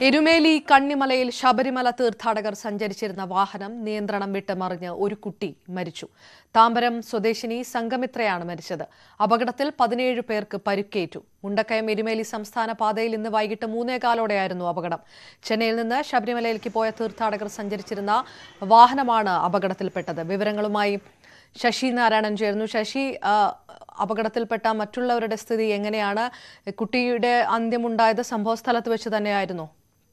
എരുമേലി കണ്ണിമലയിൽ ശബരിമല തീർത്ഥാടകർ സഞ്ചരിച്ചിരുന്ന വാഹനം നിയന്ത്രണം വിട്ട് മറിഞ്ഞ് ഒരു കുട്ടി മരിച്ചു താമ്പരം സ്വദേശിനി സംഗമിത്രയാണ് മരിച്ചത് അപകടത്തിൽ പതിനേഴ് പേർക്ക് പരിക്കേറ്റു മുണ്ടക്കയം എരുമേലി സംസ്ഥാന പാതയിൽ ഇന്ന് വൈകിട്ട് മൂന്നേകാലോടെയായിരുന്നു അപകടം ചെന്നൈയിൽ നിന്ന് ശബരിമലയിലേക്ക് പോയ തീർത്ഥാടകർ സഞ്ചരിച്ചിരുന്ന വാഹനമാണ് അപകടത്തിൽപ്പെട്ടത് വിവരങ്ങളുമായി ശശി നാരായണൻ ചേർന്നു ശശി ആ, അപകടത്തിൽപ്പെട്ട മറ്റുള്ളവരുടെ സ്ഥിതി എങ്ങനെയാണ് കുട്ടിയുടെ അന്ത്യമുണ്ടായത് സംഭവ സ്ഥലത്ത് വെച്ച് തന്നെയായിരുന്നു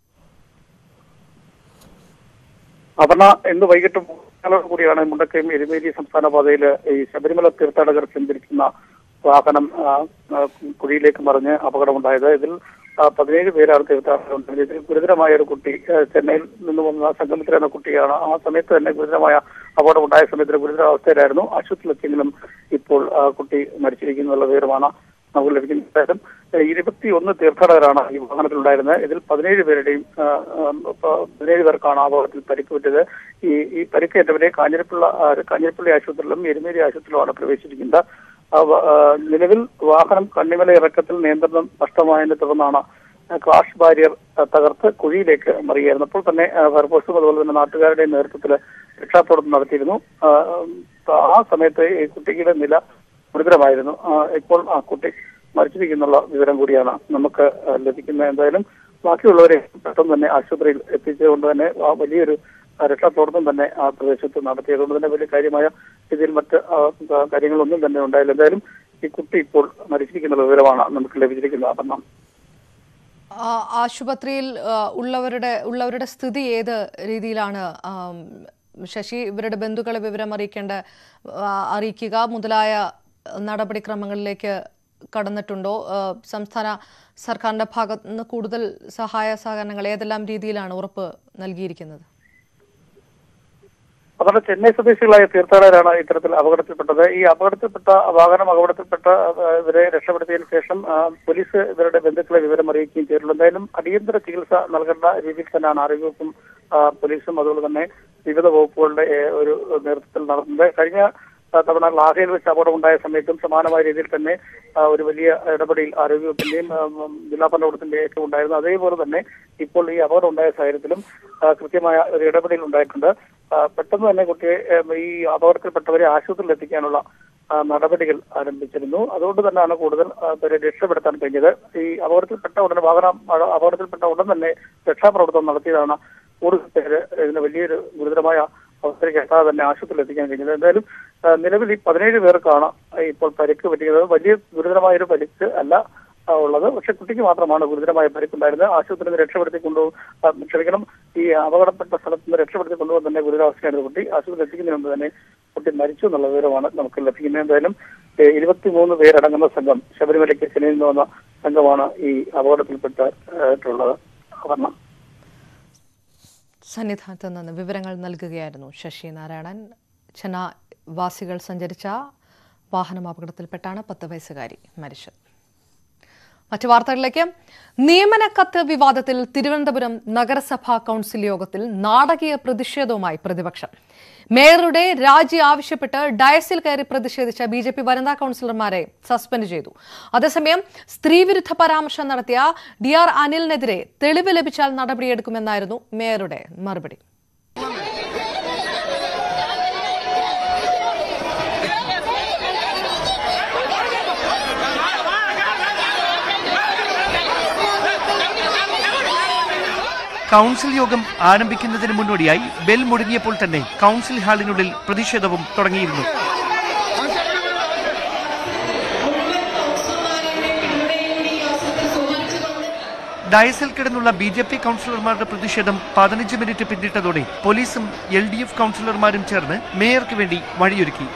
അപർണ ഇന്ന് വൈകിട്ട് മൂന്നോട് കൂടിയാണ് മുണ്ടക്കയം എരുമേലി സംസ്ഥാന പാതയിൽ ഈ ശബരിമല തീർത്ഥാടകർ സഞ്ചരിക്കുന്ന വാഹനം ആ, ആ, കുഴിയിലേക്ക് മറിഞ്ഞ് അപകടമുണ്ടായത് ഇതിൽ ആ, പതിനേഴ് പേരാണ് തീർത്ഥാടകർ ഉണ്ടായത് ഇതിൽ ഗുരുതരമായ ഒരു കുട്ടി ആ, ചെന്നൈയിൽ നിന്ന് വന്ന സംഗമിത്ര എന്ന കുട്ടിയാണ് ആ സമയത്ത് തന്നെ ഗുരുതരമായ അപകടം ഉണ്ടായ സമയത്ത് ഗുരുതരാവസ്ഥയിലായിരുന്നു ആശുപത്രിയിലെത്തിയെങ്കിലും ഇപ്പോൾ ആ, കുട്ടി മരിച്ചിരിക്കുന്നുള്ള വിവരമാണ് നമുക്ക് ലഭിക്കുന്ന ശേഷം ഇരുപത്തിയൊന്ന് തീർത്ഥാടകരാണ് ഈ വാഹനത്തിലുണ്ടായിരുന്നത് ഇതിൽ പതിനേഴ് പേരുടെയും ആ, ആ, പ- പതിനേഴ് പേർക്കാണ് അപകടത്തിൽ പരിക്ക് പറ്റിയത് ഈ ഈ പരിക്കേറ്റവരെ കാഞ്ഞിരപ്പുള്ള ആ, കാഞ്ഞിരപ്പള്ളി ആശുപത്രിയിലും എരുമേലി ആശുപത്രിയിലുമാണ് പ്രവേശിച്ചിരിക്കുന്നത് ആ, വ- ആ, നിലവിൽ വാഹനം കണ്ണിമല ഇറക്കത്തിൽ നിയന്ത്രണം നഷ്ടമായതിനെ തുടർന്നാണ് ക്രാഷ് ബാരിയർ ആ, തകർത്ത് കുഴിയിലേക്ക് മറിയായിരുന്നു അപ്പോൾ തന്നെ ആ, ഫയർഫോഴ്സും അതുപോലെ തന്നെ നാട്ടുകാരുടെ നേതൃത്വത്തിൽ രക്ഷാപ്രവർത്തനം നടത്തിയിരുന്നു ആ, ആ സമയത്ത് ഈ കുട്ടിയുടെ നില ഗുരുതരമായിരുന്നു ആ, ഇപ്പോൾ ആ കുട്ടി മരിച്ചിരിക്കുന്നുള്ള വിവരം കൂടിയാണ് നമുക്ക് ആ, ലഭിക്കുന്നത് എന്തായാലും ബാക്കിയുള്ളവരെ പെട്ടെന്ന് തന്നെ ആശുപത്രിയിൽ എത്തിച്ചുകൊണ്ട് തന്നെ ആ വലിയൊരു ആ, രക്ഷാപ്രവർത്തനം തന്നെ ആ പ്രദേശത്ത് നടത്തിയതുകൊണ്ട് തന്നെ വലിയ കാര്യമായ രീതിയിൽ മറ്റ് ആ, ആ, കാര്യങ്ങളൊന്നും തന്നെ ഉണ്ടായില്ല എന്തായാലും ഈ കുട്ടി ഇപ്പോൾ മരിച്ചിരിക്കുന്ന വിവരമാണ് നമുക്ക് ലഭിച്ചിരിക്കുന്നത് അപ്പം ആ, ആശുപത്രിയിൽ ആ, ഉള്ളവരുടെ ഉള്ളവരുടെ സ്ഥിതി ഏത് രീതിയിലാണ് ആം, ശശി ഇവരുടെ ബന്ധുക്കളെ വിവരം അറിയിക്കേണ്ട ആ, അറിയിക്കുക മുതലായ നടപടിക്രമങ്ങളിലേക്ക് കടന്നിട്ടുണ്ടോ ആ, സംസ്ഥാന സർക്കാരിന്റെ ഭാഗത്ത് നിന്ന് കൂടുതൽ സഹായ സഹകരണങ്ങൾ ഏതെല്ലാം രീതിയിലാണ് ഉറപ്പ് നൽകിയിരിക്കുന്നത് അതുകൊണ്ട് ചെന്നൈ സ്വദേശികളായ തീർത്ഥാടകരാണ് ഇത്തരത്തിൽ അപകടത്തിൽപ്പെട്ടത് ഈ അപകടത്തിൽപ്പെട്ട വാഹനം അപകടത്തിൽപ്പെട്ട ആ, ഇവരെ രക്ഷപ്പെടുത്തിയതിനു ശേഷം ആ, പോലീസ് ഇവരുടെ ബന്ധുക്കളെ വിവരം അറിയിക്കുകയും ചെയ്തിട്ടുള്ളൂ എന്തായാലും അടിയന്തര ചികിത്സ നൽകേണ്ട രീതിയിൽ തന്നെയാണ് ആരോഗ്യവകുപ്പും ആ, പോലീസും അതുപോലെ തന്നെ വിവിധ വകുപ്പുകളുടെ ഏ, ഒരു നേതൃത്വത്തിൽ നടത്തുന്നത് കഴിഞ്ഞ ആ, തവണ ലാഹയിൽ വെച്ച് അപകടമുണ്ടായ സമയത്തും സമാനമായ രീതിയിൽ തന്നെ ആ, ഒരു വലിയ ഇടപെടൽ ആരോഗ്യവകുപ്പിന്റെയും ആ, ഉം, ജില്ലാ ഭരണകൂടത്തിന്റെയും ഒക്കെ ഉണ്ടായിരുന്നു അതേപോലെ തന്നെ ഇപ്പോൾ ഈ അപകടം ഉണ്ടായ സാഹചര്യത്തിലും ആ, കൃത്യമായ ഒരു ഇടപെടൽ ഉണ്ടായിട്ടുണ്ട് ആ, പെട്ടെന്ന് തന്നെ കുട്ടിയെ ഏം, ഈ അപകടത്തിൽപ്പെട്ടവരെ ആശുപത്രിയിൽ എത്തിക്കാനുള്ള ആ, നടപടികൾ ആരംഭിച്ചിരുന്നു അതുകൊണ്ട് തന്നെയാണ് കൂടുതൽ ആ, പേരെ രക്ഷപ്പെടുത്താൻ കഴിഞ്ഞത് ഈ അപകടത്തിൽപ്പെട്ട ഉടനെ വാഹനം അപ- അപകടത്തിൽപ്പെട്ട ഉടൻ തന്നെ രക്ഷാപ്രവർത്തനം നടത്തിയതാണ് കൂടുതൽ പേര് ഇതിന് വലിയൊരു ഗുരുതരമായ അവസ്ഥയ്ക്ക് എത്താതെ തന്നെ ആശുപത്രിയിൽ എത്തിക്കാൻ കഴിഞ്ഞത് എന്തായാലും ആ, നിലവിൽ ഈ പതിനേഴ് പേർക്കാണ് ഇപ്പോൾ പരിക്ക് പറ്റിയത് വലിയ ഗുരുതരമായ ഒരു പരിക്ക് അല്ല ആ, ഉള്ളത് പക്ഷെ കുട്ടിക്ക് മാത്രമാണ് ഗുരുതരമായ പരിക്കുണ്ടായിരുന്നത് ആശുപത്രിയിൽ നിന്ന് രക്ഷപ്പെടുത്തി കൊണ്ടുപോകും ആ, ക്ഷമിക്കണം ഈ അപകടപ്പെട്ട സ്ഥലത്ത് നിന്ന് രക്ഷപ്പെടുത്തി കൊണ്ടുപോകാൻ തന്നെ ഗുരുതരാവസ്ഥയായിരുന്നു കുട്ടി ആശുപത്രി എത്തിക്കുന്നതിന് മുമ്പ് തന്നെ കുട്ടി മരിച്ചു എന്നുള്ള വിവരമാണ് നമുക്ക് ലഭിക്കുന്നത് എന്തായാലും ഏ, ഇരുപത്തിമൂന്ന് പേരടങ്ങുന്ന സംഘം ശബരിമലയ്ക്ക് ചെന്നൈയിൽ നിന്ന് വന്ന സംഘമാണ് ഈ അപകടത്തിൽപ്പെട്ടിട്ടുള്ളത് കാരണം സന്നിധാനത്ത് നിന്ന് വിവരങ്ങൾ നൽകുകയായിരുന്നു ശശി നാരായണൻ ചെന്ന വാസികൾ സഞ്ചരിച്ച വാഹനം അപകടത്തിൽപ്പെട്ടാണ് പത്ത് വയസ്സുകാരി മരിച്ചത് മറ്റു വാർത്തകളിലേക്ക് നിയമനക്കത്ത് വിവാദത്തിൽ തിരുവനന്തപുരം നഗരസഭാ കൌൺസിൽ യോഗത്തിൽ നാടകീയ പ്രതിഷേധവുമായി പ്രതിപക്ഷം മേയറുടെ രാജി ആവശ്യപ്പെട്ട് ഡയസിൽ കയറി പ്രതിഷേധിച്ച ബി ജെ പി വനിതാ കൌൺസിലർമാരെ സസ്പെൻഡ് ചെയ്തു അതേസമയം സ്ത്രീവിരുദ്ധ പരാമർശം നടത്തിയ ഡി ആർ അനിലിനെതിരെ തെളിവ് ലഭിച്ചാൽ നടപടിയെടുക്കുമെന്നായിരുന്നു മേയറുടെ മറുപടി കൗൺസിൽ യോഗം ആരംഭിക്കുന്നതിന് മുന്നോടിയായി ബെൽ മുടങ്ങിയപ്പോൾ തന്നെ കൗൺസിൽ ഹാളിനുള്ളിൽ പ്രതിഷേധവും തുടങ്ങിയിരുന്നു ഡയസിൽ കിടന്നുള്ള ബി ജെ പി കൗൺസിലർമാരുടെ പ്രതിഷേധം പതിനഞ്ച് മിനിറ്റ് പിന്നിട്ടതോടെ പോലീസും എൽ ഡി എഫ് കൗൺസിലർമാരും ചേർന്ന് മേയർക്ക് വേണ്ടി വഴിയൊരുക്കി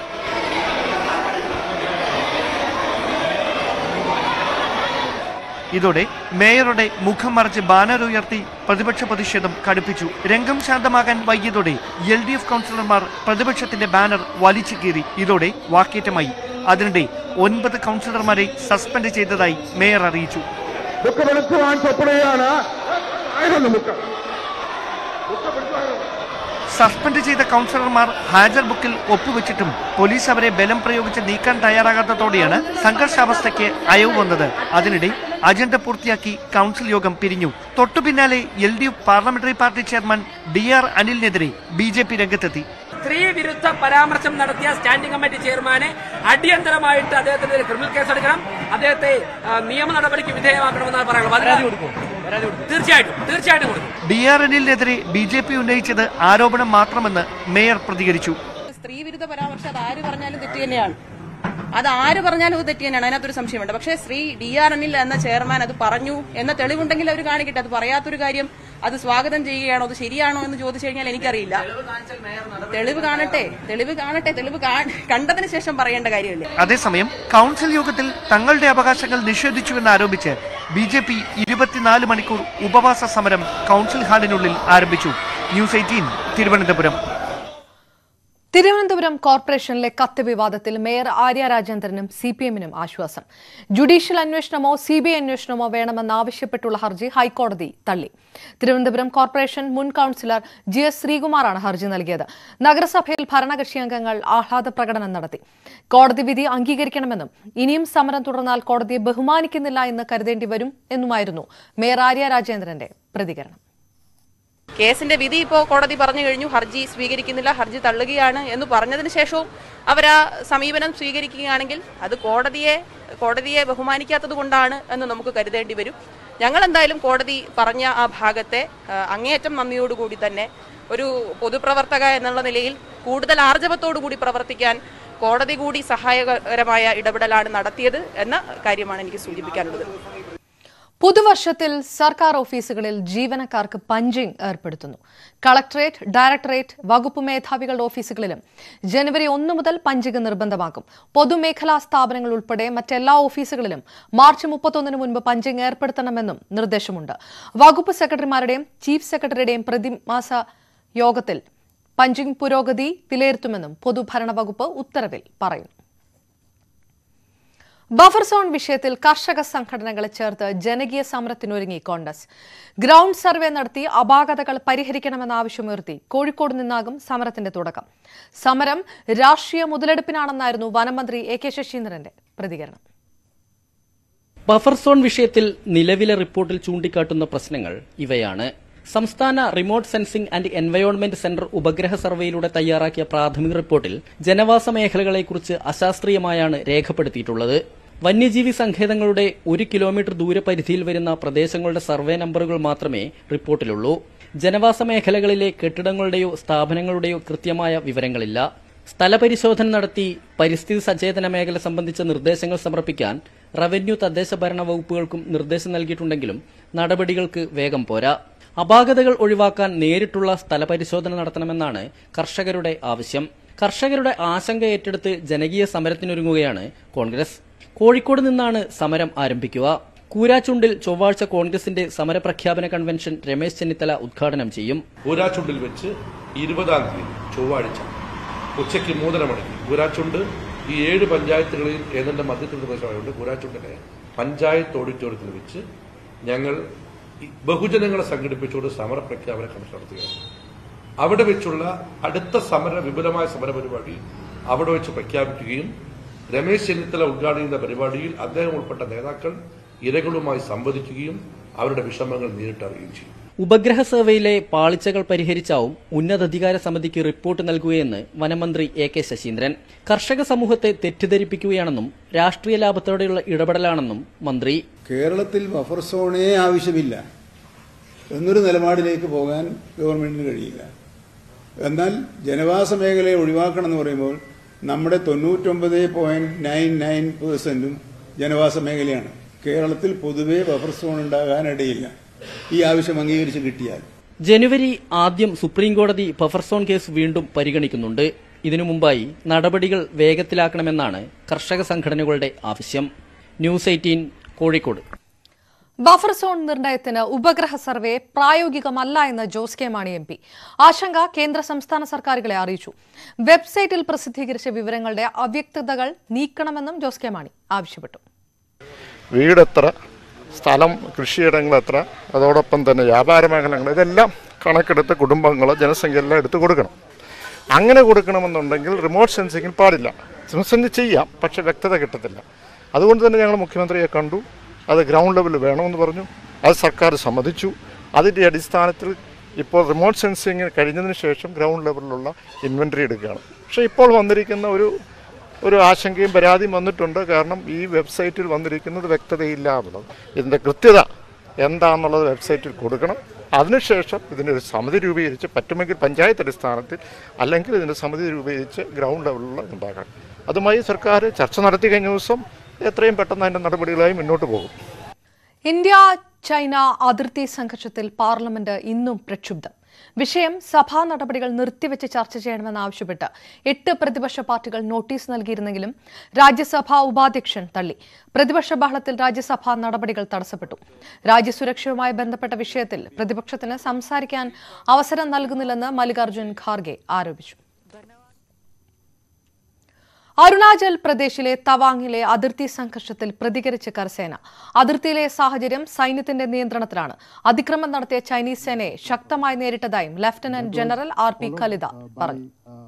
ഇതോടെ മേയറുടെ മുഖം മറച്ച് ബാനർ ഉയർത്തി പ്രതിപക്ഷ പ്രതിഷേധം കടുപ്പിച്ചു രംഗം ശാന്തമാകാൻ വൈകിയതോടെ എൽ ഡി എഫ് കൗൺസിലർമാർ പ്രതിപക്ഷത്തിന്റെ ബാനർ വലിച്ചു കീറി ഇതോടെ വാക്കേറ്റമായി അതിനിടെ ഒൻപത് കൗൺസിലർമാരെ സസ്പെൻഡ് ചെയ്തതായി മേയർ അറിയിച്ചു മുക്ക പിടിച്ചു വാങ്ങിച്ചപ്പോഴാണ് ആയിരുന്നു മുക്ക സസ്പെൻഡ് ചെയ്ത കൗൺസിലർമാർ ഹാജർ ബുക്കിൽ ഒപ്പുവെച്ചിട്ടും പോലീസ് അവരെ ബലം പ്രയോഗിച്ച് നീക്കാൻ തയ്യാറാകാത്തതോടെയാണ് സംഘർഷാവസ്ഥയ്ക്ക് അയവ് വന്നത് അതിനിടെ അജണ്ട പൂർത്തിയാക്കി കൗൺസിൽ യോഗം പിരിഞ്ഞു തൊട്ടു പിന്നാലെ L D F parliamentary party chairman D R അനിലിനെതിരെ ബി ജെ പി രംഗത്തെത്തി സ്ത്രീ വിരുദ്ധ പരാമർശം നടത്തിയ സ്റ്റാൻഡിംഗ് കമ്മിറ്റി ചെയർമാനെ അടിയന്തരമായിട്ട് അദ്ദേഹത്തിന് ക്രിമിനൽ കേസ് എടുക്കണം അദ്ദേഹത്തെ ആ, നിയമ നടപടിക്ക് വിധേയമാക്കണമെന്നാണ് പറയാനുള്ളത് അതിന് തീർച്ചയായിട്ടും തീർച്ചയായിട്ടും കൊടുക്കും ഡി ആർ അനിലിനെതിരെ ബി ജെ പി ഉന്നയിച്ചത് ആരോപണം മാത്രമെന്ന് മേയർ പ്രതികരിച്ചു സ്ത്രീ വിരുദ്ധ പരാമർശം അത് ആര് പറഞ്ഞാലും തെറ്റ് തന്നെയാണ് അത് ആര് പറഞ്ഞാലും അത് തെറ്റ് തന്നെയാണ് അതിനകത്തൊരു സംശയമുണ്ട് പക്ഷേ ശ്രീ ഡി ആർ എനിൽ എന്ന ചെയർമാൻ അത് പറഞ്ഞു എന്ന തെളിവുണ്ടെങ്കിൽ അവർ കാണിക്കട്ടെ അത് പറയാത്തൊരു കാര്യം അത് സ്വാഗതം ചെയ്യുകയാണോ അത് ശരിയാണോ എന്ന് ചോദിച്ചു കഴിഞ്ഞാൽ എനിക്കറിയില്ല തെളിവ് കാണട്ടെ തെളിവ് കാണട്ടെ തെളിവ് കാ- കണ്ടതിന് ശേഷം പറയേണ്ട കാര്യമില്ല അതേസമയം കൗൺസിൽ യോഗത്തിൽ തങ്ങളുടെ അവകാശങ്ങൾ നിഷേധിച്ചുവെന്ന് ആരോപിച്ച് ബി ജെ പി ഇരുപത്തിനാല് മണിക്കൂർ ഉപവാസ സമരം കൗൺസിൽ ഹാളിനുള്ളിൽ ആരംഭിച്ചു ന്യൂസ് എയ്റ്റീൻ തിരുവനന്തപുരം തിരുവനന്തപുരം കോർപ്പറേഷനിലെ കത്ത് വിവാദത്തിൽ മേയർ ആര്യ രാജേന്ദ്രനും സി പി എമ്മിനും ആശ്വാസം ജുഡീഷ്യൽ അന്വേഷണമോ സി ബി ഐ അന്വേഷണമോ വേണമെന്നാവശ്യപ്പെട്ടുള്ള ഹർജി ഹൈക്കോടതി തള്ളി തിരുവനന്തപുരം കോർപ്പറേഷൻ മുൻ കൌൺസിലർ ജി എസ് ശ്രീകുമാറാണ് ഹർജി നൽകിയത് നഗരസഭയിൽ ഭരണകക്ഷി അംഗങ്ങൾ ആഹ്ലാദ പ്രകടനം നടത്തി കോടതി വിധി അംഗീകരിക്കണമെന്നും ഇനിയും സമരം തുടർന്നാൽ കോടതിയെ ബഹുമാനിക്കുന്നില്ല എന്ന് കരുതേണ്ടി വരും എന്നുമായിരുന്നു മേയർ ആര്യ രാജേന്ദ്രന്റെ പ്രതികരണം കേസിന്റെ വിധി ഇപ്പോൾ കോടതി പറഞ്ഞു കഴിഞ്ഞു ഹർജി സ്വീകരിക്കുന്നില്ല ഹർജി തള്ളുകയാണ് എന്ന് പറഞ്ഞതിന് ശേഷവും അവർ ആ സമീപനം സ്വീകരിക്കുകയാണെങ്കിൽ അത് കോടതിയെ കോടതിയെ ബഹുമാനിക്കാത്തത് കൊണ്ടാണ് എന്ന് നമുക്ക് കരുതേണ്ടി വരും ഞങ്ങൾ എന്തായാലും കോടതി പറഞ്ഞ ആ ഭാഗത്തെ ആ, അങ്ങേയറ്റം നന്ദിയോടുകൂടി തന്നെ ഒരു പൊതുപ്രവർത്തക എന്നുള്ള നിലയിൽ കൂടുതൽ ആർജവത്തോടു കൂടി പ്രവർത്തിക്കാൻ കോടതി കൂടി സഹായകരമായ ഇടപെടലാണ് നടത്തിയത് എന്ന കാര്യമാണ് എനിക്ക് സൂചിപ്പിക്കാനുള്ളത് പുതുവർഷത്തിൽ സർക്കാർ ഓഫീസുകളിൽ ജീവനക്കാർക്ക് പഞ്ചിംഗ് ഏർപ്പെടുത്തുന്നു കളക്ടറേറ്റ് ഡയറക്ടറേറ്റ് വകുപ്പ് മേധാവികളുടെ ഓഫീസുകളിലും ജനുവരി ഒന്ന് മുതൽ പഞ്ചിംഗ് നിർബന്ധമാക്കും പൊതുമേഖലാ സ്ഥാപനങ്ങൾ ഉൾപ്പെടെ മറ്റെല്ലാ ഓഫീസുകളിലും മാർച്ച് മുപ്പത്തൊന്നിന് മുൻപ് പഞ്ചിംഗ് ഏർപ്പെടുത്തണമെന്നും നിർദ്ദേശമുണ്ട് വകുപ്പ് സെക്രട്ടറിമാരുടെയും ചീഫ് സെക്രട്ടറിയുടെയും പ്രതിമാസ യോഗത്തിൽ പഞ്ചിംഗ് പുരോഗതി വിലയിരുത്തുമെന്നും പൊതുഭരണ വകുപ്പ് ഉത്തരവിൽ പറയുന്നു ബഫർ സോൺ വിഷയത്തിൽ കർഷക സംഘടനകളെ ചേർത്ത് ജനകീയ സമരത്തിനൊരുങ്ങി കോൺഗ്രസ് ഗ്രൗണ്ട് സർവേ നടത്തി അപാകതകൾ പരിഹരിക്കണമെന്ന ആവശ്യമുയർത്തി കോഴിക്കോട് നിന്നാകും സമരത്തിന്റെ തുടക്കം സമരം രാഷ്ട്രീയ മുതലെടുപ്പിനാണെന്നായിരുന്നു വനമന്ത്രി എ കെ ശശീന്ദ്രന്റെ പ്രതികരണം ബഫർ സോൺ വിഷയത്തിൽ നിലവിലെ റിപ്പോർട്ടിൽ ചൂണ്ടിക്കാട്ടുന്ന പ്രശ്നങ്ങൾ ഇവയാണ് സംസ്ഥാന remote sensing and environment centre ഉപഗ്രഹ സർവേയിലൂടെ തയ്യാറാക്കിയ പ്രാഥമിക റിപ്പോർട്ടിൽ ജനവാസ മേഖലകളെക്കുറിച്ച് അശാസ്ത്രീയമായാണ് രേഖപ്പെടുത്തിയിട്ടുള്ളത് വന്യജീവി സങ്കേതങ്ങളുടെ ഒരു കിലോമീറ്റർ ദൂരപരിധിയിൽ വരുന്ന പ്രദേശങ്ങളുടെ സർവേ നമ്പറുകൾ മാത്രമേ റിപ്പോർട്ടിലുള്ളൂ ജനവാസ മേഖലകളിലെ കെട്ടിടങ്ങളുടെയോ സ്ഥാപനങ്ങളുടെയോ കൃത്യമായ വിവരങ്ങളില്ല സ്ഥലപരിശോധന നടത്തി പരിസ്ഥിതി സചേതന മേഖല സംബന്ധിച്ച നിർദ്ദേശങ്ങൾ സമർപ്പിക്കാൻ റവന്യൂ തദ്ദേശ ഭരണ വകുപ്പുകൾക്കും നിർദ്ദേശം നൽകിയിട്ടുണ്ടെങ്കിലും നടപടികൾക്ക് വേഗം പോരാ അപാകതകൾ ഒഴിവാക്കാൻ നേരിട്ടുള്ള സ്ഥലപരിശോധന നടത്തണമെന്നാണ് കർഷകരുടെ ആവശ്യം കർഷകരുടെ ആശങ്ക ഏറ്റെടുത്ത് ജനകീയ സമരത്തിനൊരുങ്ങുകയാണ് കോൺഗ്രസ് കോഴിക്കോട് നിന്നാണ് സമരം ആരംഭിക്കുക കൂരാച്ചുണ്ടിൽ ചൊവ്വാഴ്ച കോൺഗ്രസിന്റെ സമരപ്രഖ്യാപന കൺവെൻഷൻ രമേശ് ചെന്നിത്തല ഉദ്ഘാടനം ചെയ്യും കൂരാച്ചുണ്ടിൽ വെച്ച് ഇരുപതാം തീയതി ചൊവ്വാഴ്ച ഉച്ചയ്ക്ക് മൂന്നര മണിക്ക് കൂരാച്ചുണ്ട് ഈ ഏഴ് പഞ്ചായത്തുകളിൽ ഏതാണ്ട് മധ്യത്തിൽ പ്രദേശമായതുകൊണ്ട് കൂരാച്ചുണ്ടിലെ പഞ്ചായത്ത് ഓഡിറ്റോറിയത്തിൽ വെച്ച് ഞങ്ങൾ ഈ ബഹുജനങ്ങളെ സംഘടിപ്പിച്ചുകൊണ്ട് സമരപ്രഖ്യാപന കൺവെൻഷൻ നടത്തുകയാണ് അവിടെ വെച്ചുള്ള അടുത്ത സമര വിപുലമായ സമരപരിപാടി അവിടെ വെച്ച് പ്രഖ്യാപിക്കുകയും രമേശ് ചെന്നിത്തല ഉദ്ഘാടനം ചെയ്യുന്ന പരിപാടിയിൽ അദ്ദേഹം ഉൾപ്പെട്ട നേതാക്കൾ ഇരകളുമായി സംവദിക്കുകയും അവരുടെ വിഷമങ്ങൾ നേരിട്ടറിയുകയും ചെയ്യും ഉപഗ്രഹ സർവേയിലെ പാളിച്ചകൾ പരിഹരിച്ചാവും ഉന്നതാധികാര സമിതിക്ക് റിപ്പോർട്ട് നൽകുകയെന്ന് വനമന്ത്രി എ കെ ശശീന്ദ്രൻ കർഷക സമൂഹത്തെ തെറ്റിദ്ധരിപ്പിക്കുകയാണെന്നും രാഷ്ട്രീയ ലാഭത്തോടെയുള്ള ഇടപെടലാണെന്നും മന്ത്രി കേരളത്തിൽ ബഫർ സോണേ ആവശ്യമില്ല എന്നൊരു നിലപാടിലേക്ക് പോകാൻ ഗവൺമെന്റിന് കഴിയില്ല എന്നാൽ ജനവാസ മേഖലയെ ഒഴിവാക്കണം എന്ന് പറയുമ്പോൾ നമ്മുടെ തൊണ്ണൂറ്റൊമ്പത് പോയിന്റ് നയൻ നയൻ പെർസെന്റും ജനവാസ മേഖലയാണ് കേരളത്തിൽ പൊതുവെ ബഫർ സോൺ ഉണ്ടാകാനിടയില്ല ഈ ആവശ്യം അംഗീകരിച്ച് കിട്ടിയാൽ ജനുവരി ആദ്യം സുപ്രീം കോടതി ബഫർ സോൺ കേസ് വീണ്ടും പരിഗണിക്കുന്നുണ്ട് ഇതിനു മുമ്പായി നടപടികൾ വേഗത്തിലാക്കണമെന്നാണ് കർഷക സംഘടനകളുടെ ആവശ്യം news eighteen Kozhikode buffer zone നിർണയത്തിന് ഉപഗ്രഹ സർവേ പ്രായോഗികമല്ല എന്ന് Jose K Mani M P ആശങ്ക കേന്ദ്ര സംസ്ഥാന സർക്കാരുകളെ അറിയിച്ചു വെബ്സൈറ്റിൽ പ്രസിദ്ധീകരിച്ച വിവരങ്ങളുടെ അവ്യക്തതകൾ നീക്കണമെന്നും ജോസ് കെ മാണി ആവശ്യപ്പെട്ടു വീടെത്ര സ്ഥലം കൃഷിയിടങ്ങൾ എത്ര അതോടൊപ്പം തന്നെ വ്യാപാര മേഖലകൾ ഇതെല്ലാം കണക്കെടുത്ത് കുടുംബങ്ങളോ ജനസംഖ്യ എല്ലാം എടുത്ത് കൊടുക്കണം അങ്ങനെ കൊടുക്കണമെന്നുണ്ടെങ്കിൽ റിമോട്ട് സെൻസിങ്ങിൽ പാടില്ല സെൻസിങ് ചെയ്യാം പക്ഷേ വ്യക്തത കിട്ടത്തില്ല അതുകൊണ്ട് തന്നെ ഞങ്ങൾ മുഖ്യമന്ത്രിയെ കണ്ടു അത് ഗ്രൗണ്ട് ലെവലിൽ വേണമെന്ന് പറഞ്ഞു അത് സർക്കാർ സമ്മതിച്ചു അതിൻ്റെ അടിസ്ഥാനത്തിൽ ഇപ്പോൾ റിമോട്ട് സെൻസിങ് കഴിഞ്ഞതിന് ശേഷം ഗ്രൗണ്ട് ലെവലിലുള്ള ഇൻവെൻട്രി എടുക്കുകയാണ് പക്ഷേ ഇപ്പോൾ വന്നിരിക്കുന്ന ഒരു ഒരു ആശങ്കയും പരാതിയും വന്നിട്ടുണ്ട് കാരണം ഈ വെബ്സൈറ്റിൽ വന്നിരിക്കുന്നത് വ്യക്തതയില്ല എന്നുള്ളത് ഇതിൻ്റെ കൃത്യത എന്താണെന്നുള്ളത് വെബ്സൈറ്റിൽ കൊടുക്കണം അതിനുശേഷം ഇതിനൊരു സമിതി രൂപീകരിച്ച് പറ്റുമെങ്കിൽ പഞ്ചായത്ത് അടിസ്ഥാനത്തിൽ അല്ലെങ്കിൽ ഇതിൻ്റെ സമിതി രൂപീകരിച്ച് ഗ്രൗണ്ട് ലെവലിലുള്ള ഉണ്ടാക്കണം അതുമായി സർക്കാർ ചർച്ച നടത്തി കഴിഞ്ഞ ദിവസം എത്രയും പെട്ടെന്ന് അതിൻ്റെ നടപടികളായി മുന്നോട്ട് പോകും ഇന്ത്യ ചൈന അതിർത്തി സംഘർഷത്തിൽ പാർലമെന്റ് ഇന്നും പ്രക്ഷുബ്ധം വിഷയം സഭാ നടപടികൾ നിർത്തിവെച്ച് ചർച്ച ചെയ്യണമെന്നാവശ്യപ്പെട്ട് എട്ട് പ്രതിപക്ഷ പാർട്ടികൾ നോട്ടീസ് നൽകിയിരുന്നെങ്കിലും രാജ്യസഭാ ഉപാധ്യക്ഷൻ തള്ളി പ്രതിപക്ഷ ബഹളത്തിൽ രാജ്യസഭാ നടപടികൾ തടസ്സപ്പെട്ടു രാജ്യസുരക്ഷയുമായി ബന്ധപ്പെട്ട വിഷയത്തിൽ പ്രതിപക്ഷത്തിന് സംസാരിക്കാൻ അവസരം നൽകുന്നില്ലെന്ന് മല്ലികാർജ്ജുൻ ഖാർഗെ ആരോപിച്ചു അരുണാചൽ പ്രദേശിലെ തവാങ്ങിലെ അതിർത്തി സംഘർഷത്തിൽ പ്രതികരിച്ച കരസേന അതിർത്തിയിലെ സാഹചര്യം സൈന്യത്തിന്റെ നിയന്ത്രണത്തിലാണ് അതിക്രമം നടത്തിയ ചൈനീസ് സേനയെ ശക്തമായി നേരിട്ടതായും lieutenant general R P Kalita പറഞ്ഞു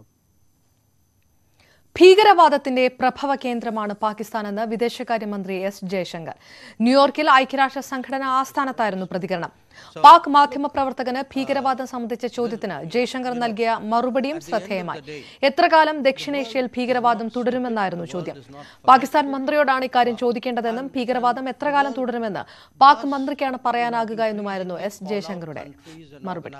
ഭീകരവാദത്തിന്റെ പ്രഭവ കേന്ദ്രമാണ് പാകിസ്ഥാനെന്ന് വിദേശകാര്യമന്ത്രി എസ് ജയശങ്കർ ന്യൂയോർക്കിൽ ഐക്യരാഷ്ട്ര സംഘടന ആസ്ഥാനത്തായിരുന്നു പ്രതികരണം പാക് മാധ്യമ പ്രവർത്തകന് ഭീകരവാദം സംബന്ധിച്ച ചോദ്യത്തിന് ജയശങ്കർ നൽകിയ മറുപടിയും ശ്രദ്ധേയമായി എത്ര കാലം ദക്ഷിണേഷ്യയിൽ ഭീകരവാദം തുടരുമെന്നായിരുന്നു ചോദ്യം പാകിസ്ഥാൻ മന്ത്രിയോടാണ് ഇക്കാര്യം ചോദിക്കേണ്ടതെന്നും ഭീകരവാദം എത്ര കാലം തുടരുമെന്ന് പാക് മന്ത്രിക്കാണ് പറയാനാകുക എന്നുമായിരുന്നു എസ് ജയശങ്കറുടെ മറുപടി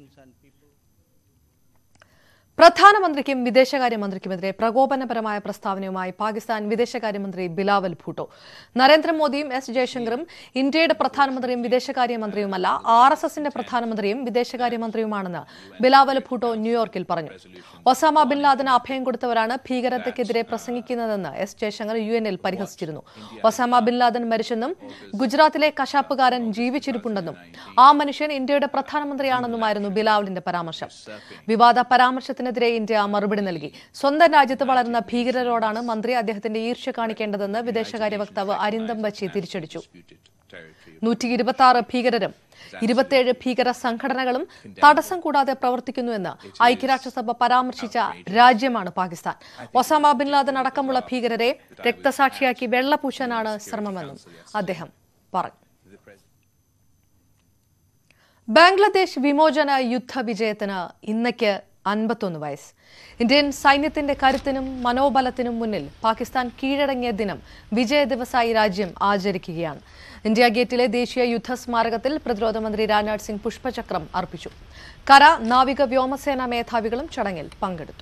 പ്രധാനമന്ത്രിക്കും വിദേശകാര്യമന്ത്രിക്കുമെതിരെ പ്രകോപനപരമായ പ്രസ്താവനയുമായി പാകിസ്ഥാൻ വിദേശകാര്യമന്ത്രി ബിലാവൽ ഭൂട്ടോ നരേന്ദ്രമോദിയും എസ് ജയശങ്കറും ഇന്ത്യയുടെ പ്രധാനമന്ത്രിയും വിദേശകാര്യമന്ത്രിയുമല്ല ആർ എസ് എസിന്റെ പ്രധാനമന്ത്രിയും വിദേശകാര്യമന്ത്രിയുമാണെന്ന് ബിലാവൽ ഭൂട്ടോ ന്യൂയോർക്കിൽ പറഞ്ഞു ഒസാമ ബിൻ ലാദന് അഭയം കൊടുത്തവരാണ് ഭീകരതയ്ക്കെതിരെ പ്രസംഗിക്കുന്നതെന്ന് എസ് ജയശങ്കർ യു എനിൽ പരിഹസിച്ചിരുന്നു ഒസാമ ബിൻ ലാദൻ മരിച്ചെന്നും ഗുജറാത്തിലെ കശാപ്പുകാരൻ ജീവിച്ചിരിപ്പുണ്ടെന്നും ആ മനുഷ്യൻ ഇന്ത്യയുടെ പ്രധാനമന്ത്രിയാണെന്നുമായിരുന്നു ബിലാവലിന്റെ പരാമർശം വിവാദ പരാമർശത്തിനെതിരെ ഇന്ത്യ മറുപടി നൽകി സ്വന്തം രാജ്യത്ത് വളരുന്ന ഭീകരരോടാണ് മന്ത്രി അദ്ദേഹത്തിന്റെ ഈർഷ്യ കാണിക്കേണ്ടതെന്ന് വിദേശകാര്യ വക്താവ് അരിന്ദം ബച്ചി തിരിച്ചടിച്ചു നൂറ്റി ഇരുപത്തി ആറ് ഭീകരരും ഇരുപത്തിയേഴ് ഭീകര സംഘടനകളും തടസ്സം കൂടാതെ പ്രവർത്തിക്കുന്നുവെന്ന് ഐക്യരാഷ്ട്രസഭ പരാമർശിച്ച രാജ്യമാണ് പാകിസ്ഥാൻ ഒസാമ ബിൻ ലാദൻ അടക്കമുള്ള ഭീകരരെ രക്തസാക്ഷിയാക്കി വെള്ളപൂശാനാണ് ശ്രമമെന്നും അദ്ദേഹം പറഞ്ഞു ബംഗ്ലാദേശ് വിമോചന യുദ്ധ വിജയത്തിന് ഇന്നയ്ക്ക് അൻപത്തൊന്ന് വയസ്സ് ഇന്ത്യൻ സൈന്യത്തിന്റെ കരുത്തിനും മനോബലത്തിനും മുന്നിൽ പാകിസ്ഥാൻ കീഴടങ്ങിയ ദിനം വിജയ ദിവസമായി രാജ്യം ആചരിക്കുകയാണ് ഇന്ത്യ ഗേറ്റിലെ ദേശീയ യുദ്ധ സ്മാരകത്തിൽ പ്രതിരോധ മന്ത്രി രാജ്നാഥ് സിംഗ് പുഷ്പചക്രം അർപ്പിച്ചു കര നാവിക വ്യോമസേന മേധാവികളും ചടങ്ങിൽ പങ്കെടുത്തു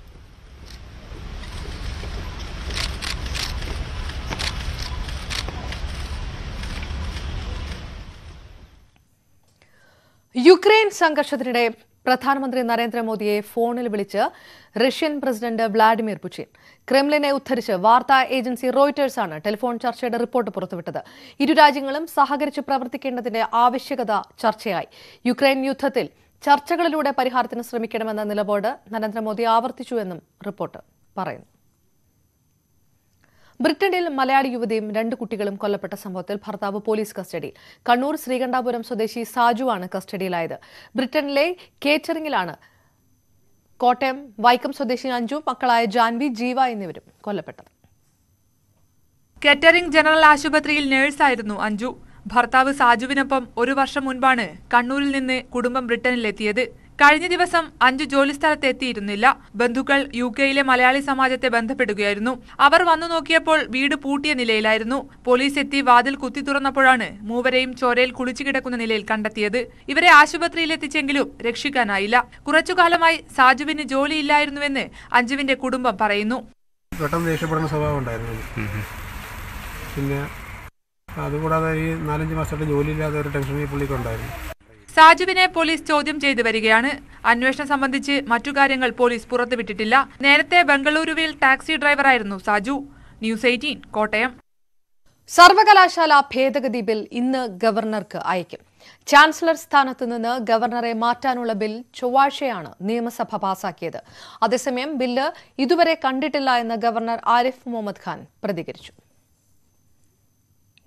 യുക്രൈൻ സംഘർഷത്തിനിടെ പ്രധാനമന്ത്രി നരേന്ദ്രമോദിയെ ഫോണിൽ വിളിച്ച് റഷ്യൻ പ്രസിഡന്റ് വ്ളാഡിമിർ പുടിൻ ക്രെംലിനെ ഉദ്ധരിച്ച് വാർത്താ ഏജൻസി റോയിറ്റേഴ്സാണ് ടെലിഫോൺ ചർച്ചയുടെ റിപ്പോർട്ട് പുറത്തുവിട്ടത് ഇരു രാജ്യങ്ങളും സഹകരിച്ച് പ്രവർത്തിക്കേണ്ടതിന്റെ ആവശ്യകത ചർച്ചയായി യുക്രൈൻ യുദ്ധത്തിൽ ചർച്ചകളിലൂടെ പരിഹാരത്തിന് ശ്രമിക്കണമെന്ന നിലപാട് നരേന്ദ്രമോദി ആവർത്തിച്ചുവെന്നും റിപ്പോർട്ട് പറയുന്നു ബ്രിട്ടനിൽ മലയാളി യുവതിയും രണ്ട് കുട്ടികളും കൊല്ലപ്പെട്ട സംഭവത്തിൽ ഭർത്താവ് പോലീസ് കസ്റ്റഡിയിൽ കണ്ണൂർ ശ്രീകണ്ഠാപുരം സ്വദേശി സാജുവാണ് കസ്റ്റഡിയിലായത് ബ്രിട്ടനിലെ കേറ്ററിംഗിലാണ് കോട്ടയം വൈക്കം സ്വദേശി അഞ്ജു മക്കളായ ജാൻവി ജീവ എന്നിവരും കൊല്ലപ്പെട്ടത് കേറ്ററിംഗ് ജനറൽ ആശുപത്രിയിൽ നഴ്സായിരുന്നു അഞ്ജു ഭർത്താവ് സാജുവിനൊപ്പം ഒരു വർഷം മുൻപാണ് കണ്ണൂരിൽ നിന്ന് കുടുംബം ബ്രിട്ടനിലെത്തിയത് കഴിഞ്ഞ ദിവസം അഞ്ചു ജോലിസ്ഥലത്ത് എത്തിയിരുന്നില്ല ബന്ധുക്കൾ യു കെയിലെ മലയാളി സമാജത്തെ ബന്ധപ്പെടുകയായിരുന്നു അവർ വന്നു നോക്കിയപ്പോൾ വീട് പൂട്ടിയ നിലയിലായിരുന്നു പോലീസ് എത്തി വാതിൽ കുത്തി തുറന്നപ്പോഴാണ് മൂവരെയും ചോരയിൽ കുളിച്ചു കിടക്കുന്ന നിലയിൽ കണ്ടെത്തിയത് ഇവരെ ആശുപത്രിയിൽ എത്തിച്ചെങ്കിലും രക്ഷിക്കാനായില്ല കുറച്ചുകാലമായി സാജുവിന് ജോലിയില്ലായിരുന്നുവെന്ന് അഞ്ജുവിന്റെ കുടുംബം പറയുന്നു പെട്ടെന്ന് ദേഷ്യപ്പെടുന്ന സ്വഭാവം ഉണ്ടായിരുന്നു പിന്നെ അതുകൂടാതെ ഈ നാലഞ്ച് മാസമായിട്ട് ജോലിയില്ലാതെ ഒരു ടെൻഷൻ ഈ പുള്ളിക്കുണ്ടായിരുന്നു സാജുവിനെ പോലീസ് ചോദ്യം ചെയ്തു വരികയാണ് അന്വേഷണം സംബന്ധിച്ച് മറ്റു കാര്യങ്ങൾ പോലീസ് പുറത്തുവിട്ടിട്ടില്ല നേരത്തെ ബംഗളൂരുവിൽ ടാക്സി ഡ്രൈവറായിരുന്നു സാജു ന്യൂസ് എയ്റ്റീൻ കോട്ടയം സർവകലാശാല ഭേദഗതി ബിൽ ഇന്ന് ഗവർണർക്ക് അയക്കും ചാൻസലർ സ്ഥാനത്ത് നിന്ന് ഗവർണറെ മാറ്റാനുള്ള ബിൽ ചൊവ്വാഴ്ചയാണ് നിയമസഭ പാസാക്കിയത് അതേസമയം ബില്ല് ഇതുവരെ കണ്ടിട്ടില്ല എന്ന് ഗവർണർ ആരിഫ് മുഹമ്മദ് ഖാൻ പ്രതികരിച്ചു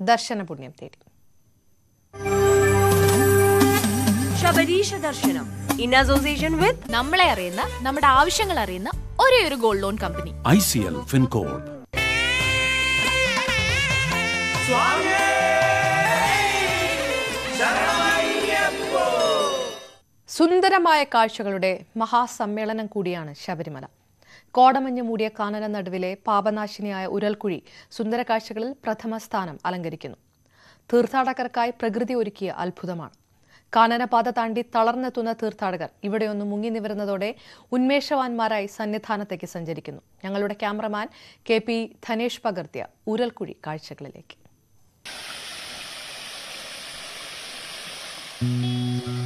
ദർശനപുണ്യം തേടി ശബരീശ ദർശനം ഇൻ അസോസിയേഷൻ വിത്ത് നമ്മളെ അറിയുന്ന നമ്മുടെ ആവശ്യങ്ങൾ അറിയുന്ന ഒരേ ഒരു gold loan company I C L ഫിൻകോഡ് സുന്ദരമായ കാഴ്ചകളുടെ മഹാസമ്മേളനം കൂടിയാണ് ശബരിമല കോടമഞ്ഞ് മൂടിയ കാനന നടുവിലെ പാപനാശിനിയായ ഉരൽക്കുഴി സുന്ദര കാഴ്ചകളിൽ പ്രഥമ സ്ഥാനം അലങ്കരിക്കുന്നു തീർത്ഥാടകർക്കായി പ്രകൃതി ഒരുക്കിയ അത്ഭുതമാണ് കാനനപാത താണ്ടി തളർന്നെത്തുന്ന തീർത്ഥാടകർ ഇവിടെയൊന്ന് മുങ്ങി നിവരുന്നതോടെ ഉന്മേഷവാന്മാരായി സന്നിധാനത്തേക്ക് സഞ്ചരിക്കുന്നു ഞങ്ങളുടെ ക്യാമറമാൻ കെ പി ധനേഷ് പകർത്തിയ ഉരൽക്കുഴി കാഴ്ചകളിലേക്ക്